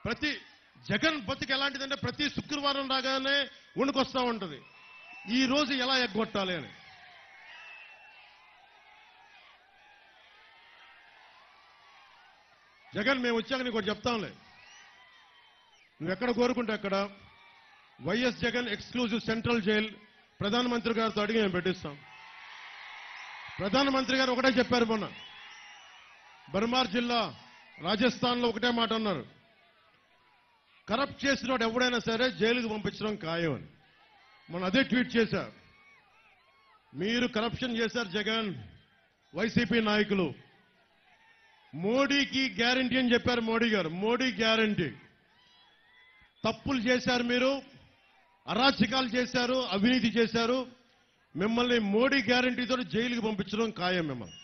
ప్రతి జగన్ బతికి ఎలాంటిదంటే ప్రతి శుక్రవారం రాగానే వణుకొస్తా ఉంటది ఈ రోజు ఎలా ఎగ్గొట్టాలి అని జగన్ మేము వచ్చాక నీకు ఒకటి చెప్తాంలే నువ్వు ఎక్కడ కోరుకుంటే అక్కడ YS Jagan exclusive central jail ప్రధానమంత్రి గారితో అడిగి మేము పెట్టిస్తాం ప్రధానమంత్రి గారు ఒకటే చెప్పారు మొన్న బర్మార్ జిల్లా రాజస్థాన్లో ఒకటే మాట అన్నారు కరప్ట్ చేసినోడు ఎవడైనా సరే జైలుకు పంపించడం ఖాయం అని మొన్న అదే ట్వీట్ చేశారు మీరు కరప్షన్ చేశారు జగన్ వైసీపీ నాయకులు మోడీకి గ్యారంటీ అని చెప్పారు మోడీ గారు మోడీ గ్యారంటీ తప్పులు చేశారు మీరు అరాచకాలు చేశారు అవినీతి చేశారు మిమ్మల్ని మోడీ గ్యారంటీతో జైలుకి పంపించడం ఖాయం మిమ్మల్ని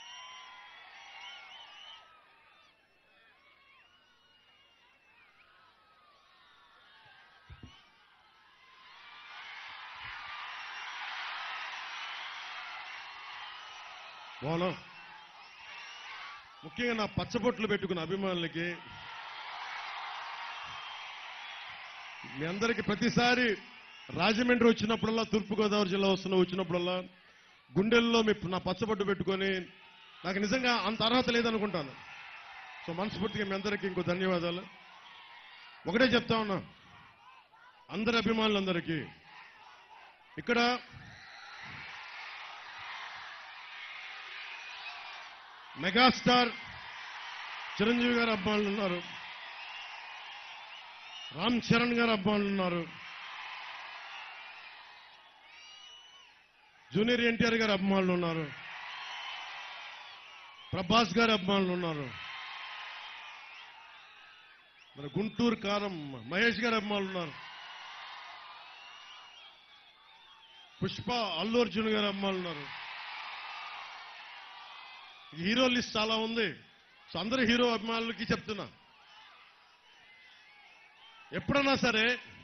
బాగున్నా ముఖ్యంగా నా పచ్చబొట్లు పెట్టుకున్న అభిమానులకి మీ అందరికి ప్రతిసారి రాజమండ్రి వచ్చినప్పుడల్లా తూర్పుగోదావరి జిల్లా వస్తున్న వచ్చినప్పుడల్లా గుండెల్లో మీ నా పచ్చబొట్టు పెట్టుకొని నాకు నిజంగా అంత అర్హత లేదనుకుంటాను సో మనస్ఫూర్తిగా మీ అందరికీ ఇంకో ధన్యవాదాలు ఒకటే చెప్తా ఉన్నా అందరి అభిమానులందరికీ ఇక్కడ మెగాస్టార్ చిరంజీవి గారు అబ్బాయిలు ఉన్నారు రామ్ చరణ్ గారు అబ్బాయిలు ఉన్నారు జూనియర్ ఎన్టీఆర్ గారు అభిమానులు ఉన్నారు ప్రభాస్ గారి అభిమానులు ఉన్నారు మరి గుంటూరు కారం మహేష్ గారి అభిమానులు ఉన్నారు పుష్ప అల్లు అర్జున్ గారి అభిమానులు ఉన్నారు హీరో లిస్ట్ చాలా ఉంది సో అందరు హీరో అభిమానులకి చెప్తున్నా ఎప్పుడన్నా సరే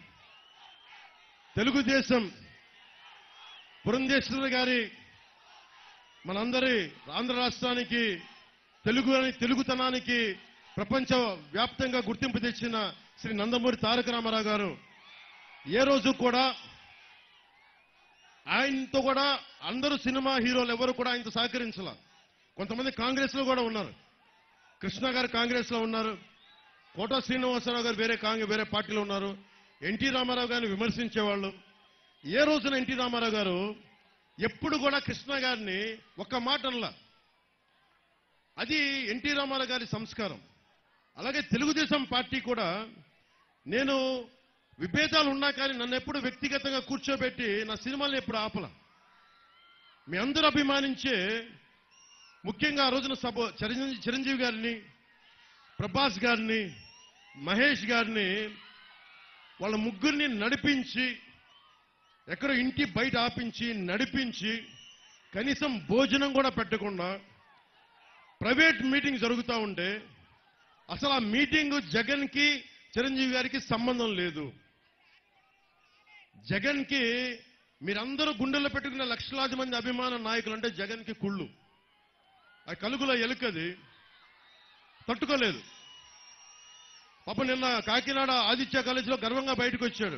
తెలుగుదేశం పురంధేశ్వరి గారి మనందరి ఆంధ్ర రాష్ట్రానికి తెలుగు అని తెలుగుతనానికి ప్రపంచ వ్యాప్తంగా గుర్తింపు తెచ్చిన శ్రీ నందమూరి తారక రామారావు గారు ఏ రోజు కూడా ఆయనతో కూడా అందరూ సినిమా హీరోలు ఎవరు కూడా ఆయనతో సహకరించాల కొంతమంది కాంగ్రెస్ లో కూడా ఉన్నారు కృష్ణ గారు కాంగ్రెస్ లో ఉన్నారు కోట శ్రీనివాసరావు గారు వేరే కాంగ్రెస్ వేరే పార్టీలో ఉన్నారు ఎన్టీ రామారావు గారిని విమర్శించేవాళ్ళు ఏ రోజున ఎన్టీ రామారావు గారు ఎప్పుడు కూడా కృష్ణ గారిని ఒక్క మాట అనలా అది ఎన్టీ రామారావు గారి సంస్కారం అలాగే తెలుగుదేశం పార్టీ కూడా నేను విభేదాలు ఉన్నా కానీ నన్ను ఎప్పుడు వ్యక్తిగతంగా కూర్చోబెట్టి నా సినిమాలను ఎప్పుడు ఆపల మీ అందరూ అభిమానించే ముఖ్యంగా ఆ రోజున సభ చిరంజీవి చిరంజీవి గారిని ప్రభాస్ గారిని మహేష్ గారిని వాళ్ళ ముగ్గురిని నడిపించి ఎక్కడో ఇంటి బయట ఆపించి నడిపించి కనీసం భోజనం కూడా పెట్టకుండా ప్రైవేట్ మీటింగ్ జరుగుతూ ఉంటే అసలు ఆ మీటింగ్ జగన్ కి చిరంజీవి గారికి సంబంధం లేదు జగన్ కి మీరందరూ గుండెల్లో పెట్టుకున్న లక్షలాది మంది అభిమాన నాయకులు అంటే జగన్ కి కుళ్ళు ఆ కలుగులో ఎలుకది తట్టుకోలేదు పాప నిన్న కాకినాడ ఆదిత్య కాలేజీలో గర్వంగా బయటకు వచ్చాడు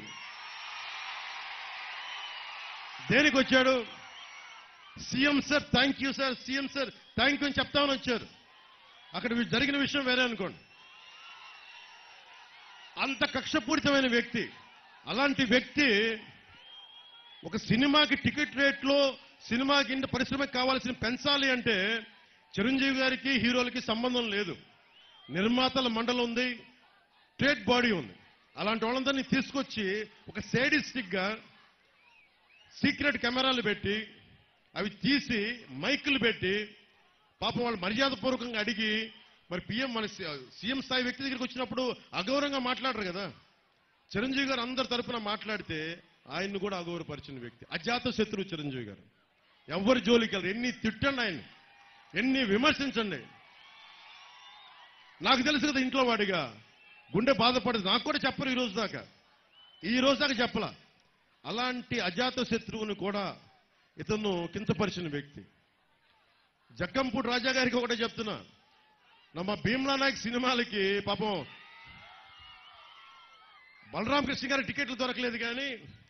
దేనికి వచ్చాడు CM sir thank you sir CM sir thank you అని చెప్తామని వచ్చారు అక్కడ వి- జరిగిన విషయం వేరే అనుకోండి అంత కక్షపూరితమైన వ్యక్తి అలాంటి వ్యక్తి ఒక సినిమాకి టికెట్ రేట్లో సినిమాకి ఇంత పరిశ్రమకి కావాల్సిన పెంచాలి అంటే చిరంజీవి గారికి హీరోలకి సంబంధం లేదు నిర్మాతల మండలి ఉంది ట్రేడ్ బాడీ ఉంది అలాంటి వాళ్ళందరినీ తీసుకొచ్చి ఒక సేడిస్టిక్ గా సీక్రెట్ కెమెరాలు పెట్టి అవి తీసి మైకులు పెట్టి పాపం వాళ్ళు మర్యాదపూర్వకంగా అడిగి మరి పిఎం మన సీఎం స్థాయి వ్యక్తి దగ్గరికి వచ్చినప్పుడు అగౌరవంగా మాట్లాడరు కదా చిరంజీవి గారు అందరి తరపున మాట్లాడితే ఆయన్ని కూడా అగౌరవపరిచిన వ్యక్తి అజాత శత్రువు చిరంజీవి గారు ఎవరి జోలికి వెళ్ళరు ఎన్ని తిట్టండి ఆయన ఎన్ని విమర్శించండి నాకు తెలుసు కదా ఇంట్లో వాడిగా గుండె బాధపడదు నాకు కూడా చెప్పరు ఈ రోజు దాకా ఈ రోజు దాకా చెప్పలా అలాంటి అజాత శత్రువుని కూడా ఇతను కించపరిచిన వ్యక్తి జక్కంపూడి రాజా గారికి ఒకటే చెప్తున్నా నమ్మ భీమ్లా నాయక్ సినిమాలకి పాపం బలరాం కృష్ణ గారి టికెట్లు దొరకలేదు కానీ